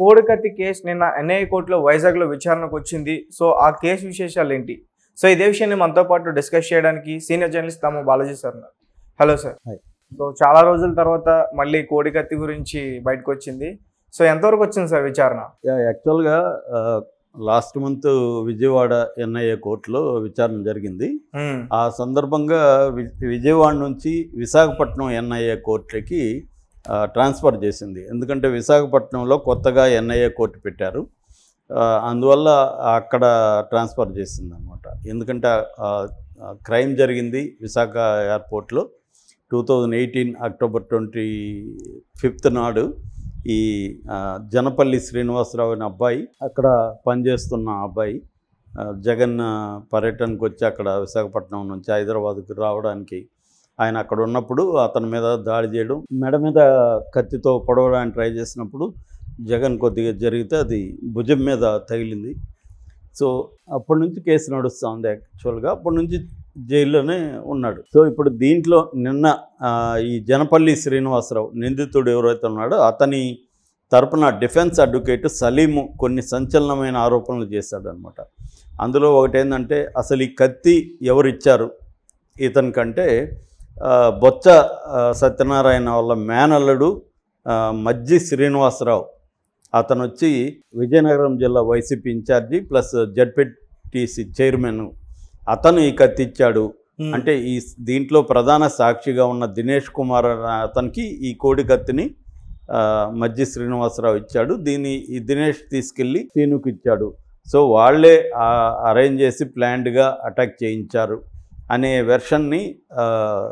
కోడికత్తి కేసు నిన్న ఎన్ఐఏ కోర్టులో వైజాగ్లో విచారణకు వచ్చింది సో ఆ కేసు విశేషాలు ఏంటి సో ఇదే విషయాన్ని మనతో పాటు డిస్కస్ చేయడానికి సీనియర్ జర్నలిస్ట్ తమ బాలాజీ సార్ ఉన్నారు హలో సార్ Hi. సో చాలా రోజుల తర్వాత మళ్ళీ కోడికత్తి గురించి బయటకు వచ్చింది సో ఎంతవరకు వచ్చింది సార్ విచారణ యా, యాక్చువల్గా ఆ, లాస్ట్ మంత్ విజయవాడ ఎన్ఐఏ కోర్టులో విచారణ జరిగింది మ్మ్. ఆ సందర్భంగా వి- విజయవాడ నుంచి విశాఖపట్నం ఎన్ఐఏ కోర్టుకి ఆ, ట్రాన్స్ఫర్ చేసింది ఎందుకంటే విశాఖపట్నంలో కొత్తగా ఎన్ఐఏ కోర్టు పెట్టారు ఆ, అందువల్ల అక్కడ ట్రాన్స్ఫర్ చేసింది అనమాట ఎందుకంటే ఆ, ఆ, క్రైమ్ జరిగింది విశాఖ ఎయిర్పోర్ట్లో two thousand eighteen October twenty fifth నాడు ఈ ఆ, జనపల్లి శ్రీనివాసరావు అనే అబ్బాయి అక్కడ పనిచేస్తున్న అబ్బాయి ఆ, జగన్ ఆ, పర్యటనకు వచ్చి అక్కడ విశాఖపట్నం నుంచి హైదరాబాద్కి రావడానికి ఆయన అక్కడ ఉన్నప్పుడు అతని మీద దాడి చేయడం మెడ మీద కత్తితో పొడవడానికి ట్రై చేసినప్పుడు జగన్ కొద్దిగా జరిగితే అది భుజం మీద తగిలింది సో అప్పటి నుంచి కేసు నడుస్తూ ఉంది యాక్చువల్గా అప్పటి నుంచి జైల్లోనే ఉన్నాడు సో ఇప్పుడు దీంట్లో నిన్న ఆ, ఈ జనపల్లి శ్రీనివాసరావు నిందితుడు ఎవరైతే ఉన్నాడో అతని తరపున డిఫెన్స్ అడ్వకేట్ సలీము కొన్ని సంచలనమైన ఆరోపణలు చేశాడనమాట అందులో ఒకటి ఏంటంటే అసలు ఈ కత్తి ఎవరిచ్చారు ఇతనికంటే ఆ, బొత్స ఆ, సత్యనారాయణ వాళ్ళ మేనల్లుడు ఆ, మజ్జి శ్రీనివాసరావు అతను వచ్చి విజయనగరం జిల్లా YCP incharge plus ZPTC chairman అతను ఈ కత్తి ఇచ్చాడు మ్మ్. అంటే ఈ దీంట్లో ప్రధాన సాక్షిగా ఉన్న దినేష్ కుమార్ అనే అతనికి ఈ కోడి కత్తిని ఆ, మజ్జి శ్రీనివాసరావు ఇచ్చాడు దీన్ని ఈ దినేష్ తీసుకెళ్ళి సీనుకు ఇచ్చాడు సో వాళ్ళే ఆ, అరేంజ్ చేసి ప్లాన్డ్గా అటాక్ చేయించారు అనే వెర్షన్ని ఆ,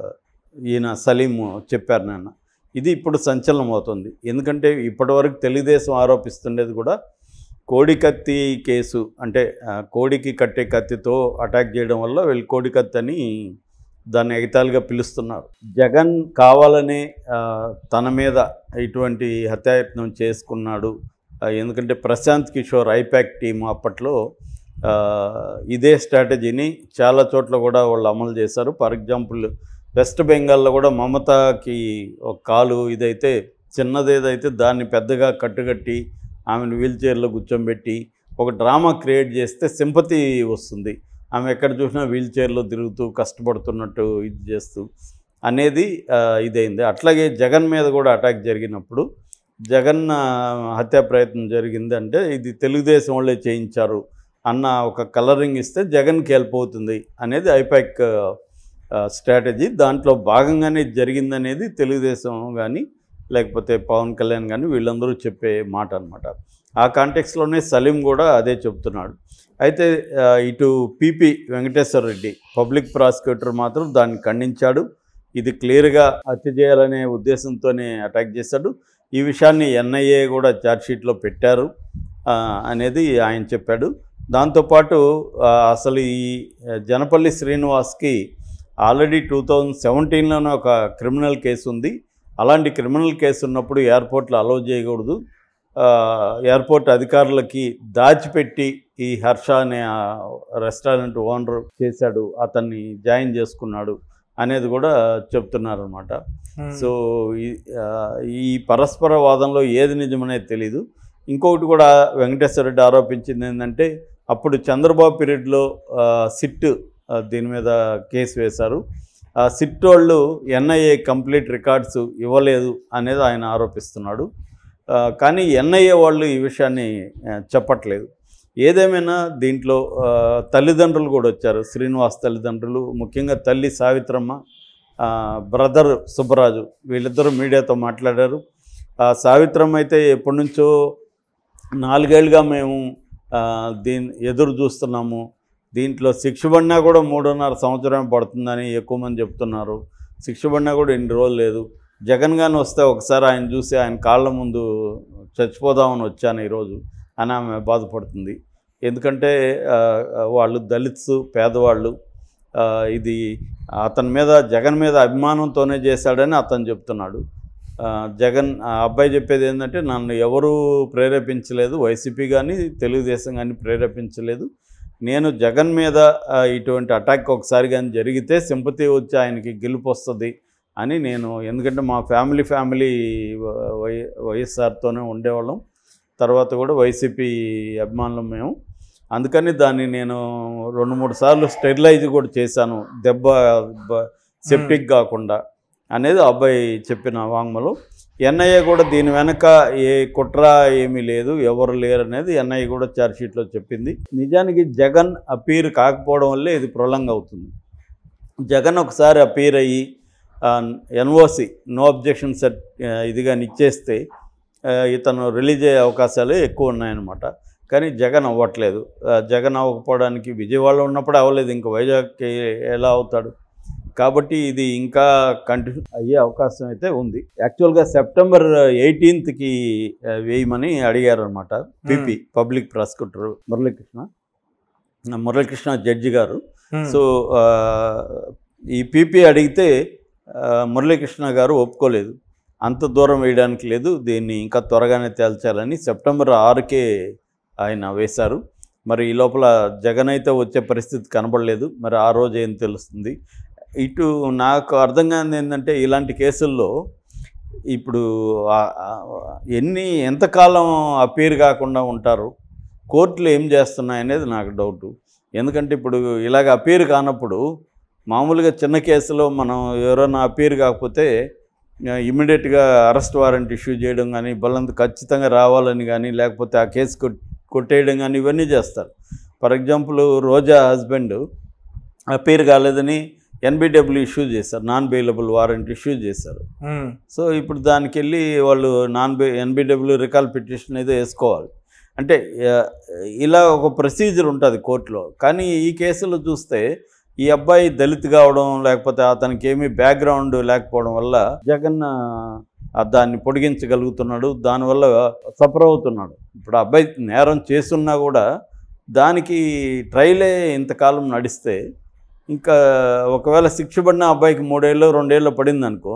ఈయన సలీం చెప్పారు నాన్న ఇది ఇప్పుడు సంచలనం అవుతుంది ఎందుకంటే ఇప్పటివరకు తెలుగుదేశం ఆరోపిస్తుండేది కూడా కోడి కత్తి కేసు అంటే ఆ, కోడికి కట్టే కత్తితో అటాక్ చేయడం వల్ల వీళ్ళు కోడి కత్తి అని దాన్ని ఎగతాళిగా పిలుస్తున్నారు జగన్ కావాలనే ఆ, తన మీద ఇటువంటి హత్యాయత్నం చేసుకున్నాడు ఆ, ఎందుకంటే ప్రశాంత్ కిషోర్ ఐపాక్ టీం అప్పట్లో ఆ, ఇదే స్ట్రాటజీని చాలా చోట్ల కూడా వాళ్ళు అమలు చేశారు ఫర్ ఎగ్జాంపుల్ వెస్ట్ బెంగాల్లో కూడా మమతాకి ఒక కాలు ఇదైతే చిన్నదేదైతే దాన్ని పెద్దగా కట్టుకట్టి ఆమెను వీల్ చైర్లో కూర్చోబెట్టి ఒక డ్రామా క్రియేట్ చేస్తే సింపతి వస్తుంది ఆమె ఎక్కడ చూసినా వీల్ చైర్లో తిరుగుతూ కష్టపడుతున్నట్టు ఇది చేస్తూ అనేది ఆ, ఇదైంది అట్లాగే జగన్ మీద కూడా అటాక్ జరిగినప్పుడు జగన్ ఆ, హత్యా ప్రయత్నం జరిగింది అంటే ఇది తెలుగుదేశం వాళ్ళే చేయించారు అన్న ఒక కలరింగ్ ఇస్తే జగన్కి హెల్ప్ అవుతుంది అనేది ఐపాక్ స్ట్రాటజీ దాంట్లో భాగంగానే ఇది జరిగిందనేది తెలుగుదేశం కానీ లేకపోతే పవన్ కళ్యాణ్ కానీ వీళ్ళందరూ చెప్పే మాట అనమాట ఆ కాంటెక్స్లోనే సలీం కూడా అదే చెప్తున్నాడు అయితే ఆ, ఇటు PP Venkateswara Reddy public prosecutor మాత్రం దాన్ని ఖండించాడు ఇది క్లియర్గా హత్య చేయాలనే ఉద్దేశంతోనే అటాక్ చేశాడు ఈ విషయాన్ని ఎన్ఐఏ కూడా ఛార్జ్షీట్లో పెట్టారు ఆ, అనేది ఆయన చెప్పాడు దాంతోపాటు ఆ, అసలు ఈ జనపల్లి శ్రీనివాస్కి ఆల్రెడీ టూ థౌజండ్ సెవెంటీన్లోనే ఒక క్రిమినల్ కేసు ఉంది అలాంటి క్రిమినల్ కేసు ఉన్నప్పుడు ఎయిర్పోర్ట్లో అలౌ చేయకూడదు ఆ, ఎయిర్పోర్ట్ అధికారులకి దాచిపెట్టి ఈ హర్ష అనే ఆ రెస్టారెంట్ ఓనర్ చేశాడు అతన్ని జాయిన్ చేసుకున్నాడు అనేది కూడా చెప్తున్నారనమాట మ్మ్. సో ఈ- ఆ, ఈ పరస్పర వాదంలో ఏది నిజమనేది తెలీదు ఇంకొకటి కూడా వెంకటేశ్వర రెడ్డి ఆరోపించింది ఏంటంటే అప్పుడు చంద్రబాబు పీరియడ్లో ఆ, సిట్ ఆ, దీని మీద కేసు వేశారు ఆ సిట్ వాళ్ళు ఎన్ఐఏ కంప్లీట్ రికార్డ్స్ ఇవ్వలేదు అనేది ఆయన ఆరోపిస్తున్నాడు ఆ, కానీ ఎన్ఐఏ వాళ్ళు ఈ విషయాన్ని ఆ, చెప్పట్లేదు ఏదేమైనా దీంట్లో ఆ, తల్లిదండ్రులు కూడా వచ్చారు శ్రీనివాస్ తల్లిదండ్రులు ముఖ్యంగా తల్లి సావిత్రమ్మ ఆ, బ్రదర్ సుబ్బరాజు వీళ్ళిద్దరూ మీడియాతో మాట్లాడారు ఆ, సావిత్రమ్మ అయితే ఎప్పటి నుంచో నాలుగేళ్లుగా మేము ఆ, దీని ఎదురు చూస్తున్నాము దీంట్లో శిక్ష పడినా కూడా మూడున్నర సంవత్సరం పడుతుందని ఎక్కువ మంది చెప్తున్నారు శిక్ష పడినా కూడా ఎన్ని రోజులు లేదు జగన్ గాని వస్తే ఒకసారి ఆయన చూసి ఆయన కాళ్ళ ముందు చచ్చిపోదామని వచ్చాను ఈరోజు అని ఆమె బాధపడుతుంది ఎందుకంటే ఆ, వాళ్ళు దళిత్స్ పేదవాళ్ళు ఆ, ఇది అతని మీద జగన్ మీద అభిమానంతోనే చేశాడని అతను చెప్తున్నాడు ఆ, జగన్ ఆ అబ్బాయి చెప్పేది ఏంటంటే నన్ను ఎవరు ప్రేరేపించలేదు వైసీపీ కానీ తెలుగుదేశం కానీ ప్రేరేపించలేదు నేను జగన్ మీద ఆ, ఇటువంటి అటాక్ ఒకసారి కానీ జరిగితే సింపతి వచ్చి ఆయనకి గెలుపు వస్తుంది అని నేను ఎందుకంటే మా ఫ్యామిలీ ఫ్యామిలీ వై వైఎస్ఆర్తోనే ఉండేవాళ్ళం తర్వాత కూడా వైసీపీ అభిమానులు మేము అందుకని దాన్ని నేను రెండు మూడు సార్లు స్టెరిలైజ్ కూడా చేశాను దెబ్బ బ- సెప్టిక్ కాకుండా అనేది ఆ అబ్బాయి చెప్పిన వాంగ్మూలం ఎన్ఐఏ కూడా దీని వెనక ఏ కుట్ర ఏమీ లేదు ఎవరు లేరు అనేది ఎన్ఐఏ కూడా ఛార్జ్షీట్లో చెప్పింది నిజానికి జగన్ అపీర్ కాకపోవడం వల్లే ఇది ప్రొలంగ్ అవుతుంది జగన్ ఒకసారి అపీర్ అయ్యి ఎన్ఓసి నో అబ్జెక్షన్ సెట్ ఇదిగా ఇచ్చేస్తే ఆ, ఇతను రిలీజ్ అయ్యే అవకాశాలు ఎక్కువ ఉన్నాయన్నమాట కానీ జగన్ అవ్వట్లేదు ఆ, జగన్ అవ్వకపోవడానికి విజయవాడలో ఉన్నప్పుడు అవ్వలేదు ఇంకా వైజాగ్కి ఎలా అవుతాడు కాబట్టి ఇది ఇంకా కంటిన్యూ అయ్యే అవకాశం అయితే ఉంది యాక్చువల్గా సెప్టెంబర్ ఎయిటీన్త్కి వేయమని అడిగారు అనమాట PP public prosecutor Muralikrishna Muralikrishna judge గారు Hmm. సో ఆ, ఈ పీపీ అడిగితే ఆ, మురళీకృష్ణ గారు ఒప్పుకోలేదు అంత దూరం వేయడానికి లేదు దీన్ని ఇంకా త్వరగానే తేల్చాలని సెప్టెంబర్ ఆరుకే ఆయన వేశారు మరి ఈ లోపల జగన్ అయితే వచ్చే పరిస్థితి కనబడలేదు మరి ఆ రోజు ఏం తెలుస్తుంది ఇటు నాకు అర్థం కానిది ఏంటంటే ఇలాంటి కేసుల్లో ఇప్పుడు ఆ- ఆ- ఎన్ని ఎంతకాలం అపీర్ కాకుండా ఉంటారు కోర్టులు ఏం చేస్తున్నాయి అనేది నాకు డౌట్ ఎందుకంటే ఇప్పుడు ఇలాగ అపీర్ కానప్పుడు మామూలుగా చిన్న కేసులో మనం ఎవరైనా అపీర్ కాకపోతే ఇమ్మీడియట్గా అరెస్ట్ వారెంట్ ఇష్యూ చేయడం కానీ బలంత ఖచ్చితంగా రావాలని కానీ లేకపోతే ఆ కేసు కొట్- కొట్టేయడం కానీ ఇవన్నీ చేస్తారు for example Roja husband appear కాలేదని ఎన్బిడబ్ల్యూ ఇష్యూ చేశారు నాన్ బెయిలబుల్ వారెంట్ ఇష్యూ చేశారు ఉమ్, సో ఇప్పుడు దానికి వెళ్ళి వాళ్ళు non B NBW recall petition ఏదో వేసుకోవాలి అంటే ఆ, ఇలా ఒక ప్రొసీజర్ ఉంటుంది కోర్టులో కానీ ఈ కేసులో చూస్తే ఈ అబ్బాయి దళిత్ కావడం లేకపోతే అతనికి ఏమీ బ్యాక్గ్రౌండ్ లేకపోవడం వల్ల జగన్ ఆ, దాన్ని పొడిగించగలుగుతున్నాడు దానివల్ల సఫర్ అవుతున్నాడు ఇప్పుడు ఆ అబ్బాయి నేరం చేస్తున్నా కూడా దానికి ట్రైలే ఇంతకాలం నడిస్తే ఇంకా ఒకవేళ శిక్ష పడిన అబ్బాయికి మూడేళ్ళు రెండేళ్ళు పడింది అనుకో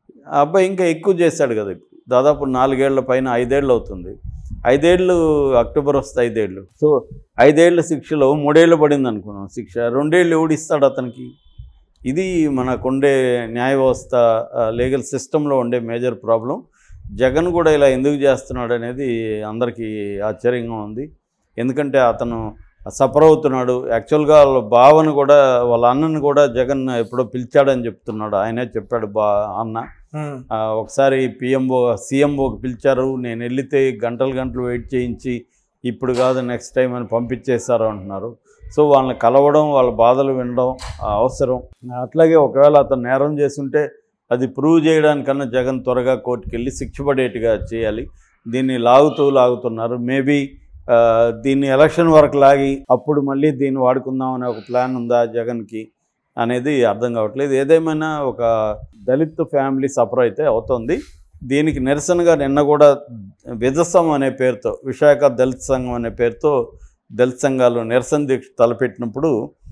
ఆ అబ్బాయి ఇంకా ఎక్కువ చేశాడు కదా ఇప్పుడు దాదాపు నాలుగేళ్ల పైన ఐదేళ్ళు అవుతుంది ఐదేళ్ళు అక్టోబర్ వస్తే ఐదేళ్ళు సో ఐదేళ్ల శిక్షలో మూడేళ్ళు పడింది అనుకున్నాం శిక్ష రెండేళ్ళు ఎవడు ఇస్తాడు అతనికి ఇది మనకుండే న్యాయ వ్యవస్థ లీగల్ సిస్టంలో ఉండే మేజర్ ప్రాబ్లం జగన్ కూడా ఇలా ఎందుకు చేస్తున్నాడు అనేది అందరికీ ఆశ్చర్యంగా ఉంది ఎందుకంటే అతను సఫర్ అవుతున్నాడు యాక్చువల్గా వాళ్ళ బావను కూడా వాళ్ళ అన్నను కూడా జగన్ ఎప్పుడో పిలిచాడని చెప్తున్నాడు ఆయనే చెప్పాడు బా అన్న ఉమ్, ఆ, ఒకసారి పిఎంఓ సీఎంఓకి పిలిచారు నేను వెళితే గంటలు గంటలు వెయిట్ చేయించి ఇప్పుడు కాదు నెక్స్ట్ టైం అని పంపించేశారు అంటున్నారు సో వాళ్ళని కలవడం వాళ్ళ బాధలు వినడం ఆ, అవసరం అట్లాగే ఒకవేళ అతను నేరం చేస్తుంటే అది ప్రూవ్ చేయడానికన్నా జగన్ త్వరగా కోర్టుకి వెళ్ళి శిక్ష పడేట్టుగా చేయాలి దీన్ని లాగుతూ లాగుతున్నారు మేబీ దీన్ని ఎలక్షన్ వరకు లాగి అప్పుడు మళ్ళీ దీన్ని వాడుకుందాం అనే ఒక ప్లాన్ ఉందా జగన్కి అనేది అర్థం కావట్లేదు ఏదేమైనా ఒక దళిత్ ఫ్యామిలీ సఫర్ అయితే అవుతుంది దీనికి నిరసనగా నిన్న కూడా విజసం అనే పేరుతో విశాఖ దళిత సంఘం అనే పేరుతో దళిత సంఘాలు నిరసన దీక్ష తలపెట్టినప్పుడు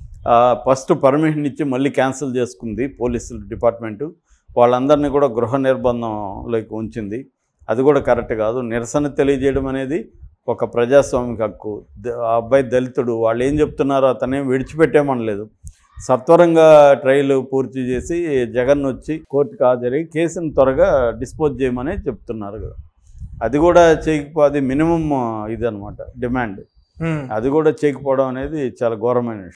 ఫస్ట్ పర్మిషన్ ఇచ్చి మళ్ళీ క్యాన్సిల్ చేసుకుంది పోలీసుల డిపార్ట్మెంటు వాళ్ళందరినీ కూడా గృహ నిర్బంధంలోకి ఉంచింది అది కూడా కరెక్ట్ కాదు నిరసన తెలియజేయడం అనేది ఒక ప్రజాస్వామిక హక్కు ద- ఆ అబ్బాయి దళితుడు వాళ్ళు ఏం చెప్తున్నారో అతనేం విడిచిపెట్టేమనలేదు సత్వరంగా ట్రయల్ పూర్తి చేసి జగన్ వచ్చి కోర్టుకు హాజరై కేసును త్వరగా డిస్పోజ్ చేయమని చెప్తున్నారు కదా అది కూడా చేయకపోతే మినిమం ఇది అనమాట డిమాండ్ ఉమ్. అది కూడా చేయకపోవడం అనేది చాలా ఘోరమైన విషయం